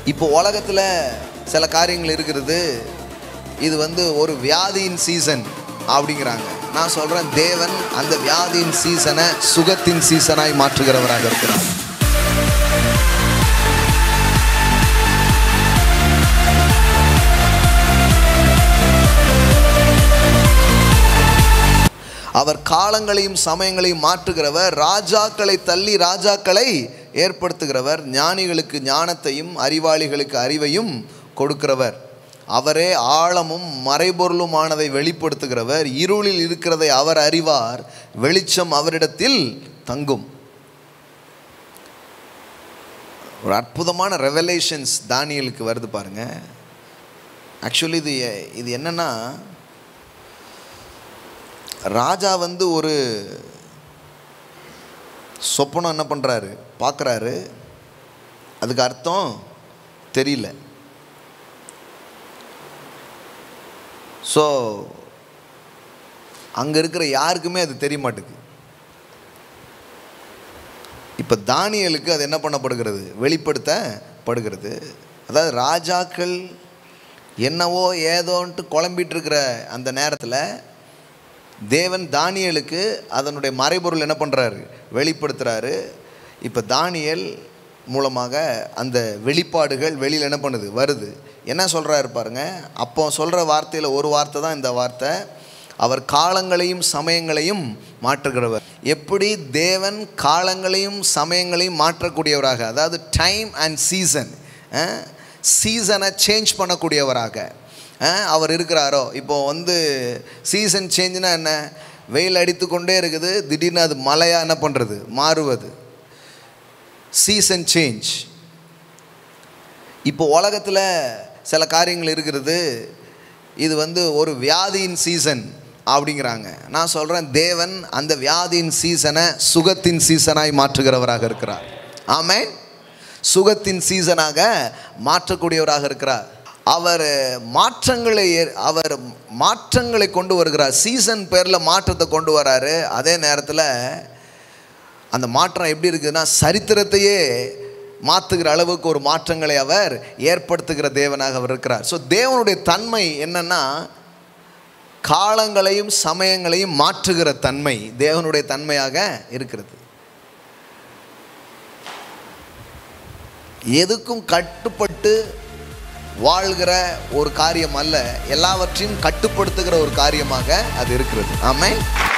இப்போ உலகத்தில் சில காரியங்கள் இருக்கிறது இது வந்து ஒரு வியாதியின் சீசன் அப்படிங்கிறாங்க நான் சொல்கிறேன் தேவன் அந்த வியாதியின் சீசனை சுகத்தின் சீசனாய் மாற்றுகிறவராக இருக்கிறார் அவர் காலங்களையும் சமயங்களையும் மாற்றுகிறவர் ராஜாக்களை தள்ளி ராஜாக்களை ஏற்படுத்துகிறவர் ஞானிகளுக்கு ஞானத்தையும் அறிவாளிகளுக்கு அறிவையும் கொடுக்கிறவர் அவரே ஆழமும் மறைபொருளுமானதை வெளிப்படுத்துகிறவர் இருளில் இருக்கிறதை அவர் அறிவார் வெளிச்சம் அவரிடத்தில் தங்கும் ஒரு அற்புதமான ரெவலேஷன்ஸ் தானியலுக்கு வருது பாருங்க ஆக்சுவலி இது இது என்னன்னா ராஜா வந்து ஒரு சொப்பனம் என்ன பண்ணுறாரு பார்க்குறாரு அதுக்கு அர்த்தம் தெரியல ஸோ அங்கே இருக்கிற யாருக்குமே அது தெரிய மாட்டேங்குது இப்போ தானியலுக்கு அது என்ன பண்ணப்படுகிறது வெளிப்படுத்தப்படுகிறது அதாவது ராஜாக்கள் என்னவோ ஏதோன்ட்டு குழம்பிட்டு இருக்கிற அந்த நேரத்தில் தேவன் தானியலுக்கு அதனுடைய மறைபொருள் என்ன பண்ணுறாரு வெளிப்படுத்துகிறாரு இப்போ தானியல் மூலமாக அந்த வெளிப்பாடுகள் வெளியில் என்ன பண்ணுது வருது என்ன சொல்கிறாரு பாருங்க அப்போ சொல்கிற வார்த்தையில் ஒரு வார்த்தை தான் இந்த வார்த்தை அவர் காலங்களையும் சமயங்களையும் மாற்றுகிறவர் எப்படி தேவன் காலங்களையும் சமயங்களையும் மாற்றக்கூடியவராக அதாவது டைம் அண்ட் சீசன் சீசனை சேஞ்ச் பண்ணக்கூடியவராக அஹ், அவர் இருக்கிறாரோ இப்போ வந்து சீசன் சேஞ்சுனா என்ன வெயில் அடித்து கொண்டே இருக்குது திடீர்னு அது மழையாக என்ன பண்ணுறது மாறுவது சீசன் சேஞ்ச் இப்போ உலகத்தில் சில காரியங்கள் இருக்கிறது இது வந்து ஒரு வியாதியின் சீசன் அப்படிங்கிறாங்க நான் சொல்கிறேன் தேவன் அந்த வியாதியின் சீசனை சுகத்தின் சீசனாய் மாற்றுகிறவராக இருக்கிறார் ஆமென் சுகத்தின் சீசனாக மாற்றக்கூடியவராக இருக்கிறார் அவர் மாற்றங்களை ஏ- அவர் மாற்றங்களை கொண்டு வருகிறார் சீசன் பேரில் மாற்றத்தை கொண்டு வராரு அதே நேரத்தில் அந்த மாற்றம் எப்படி இருக்குதுன்னா சரித்திரத்தையே மாற்றுகிற அளவுக்கு ஒரு மாற்றங்களை அவர் ஏற்படுத்துகிற தேவனாக அவர் இருக்கிறார் ஸோ தேவனுடைய தன்மை என்னன்னா காலங்களையும் சமயங்களையும் மாற்றுகிற தன்மை தேவனுடைய தன்மையாக இருக்கிறது எதுக்கும் கட்டுப்பட்டு வாழ்கிற ஒரு காரியம் அல்ல எல்லாவற்றையும் கட்டுப்படுத்துகிற ஒரு காரியமாக அது இருக்கிறது ஆமென்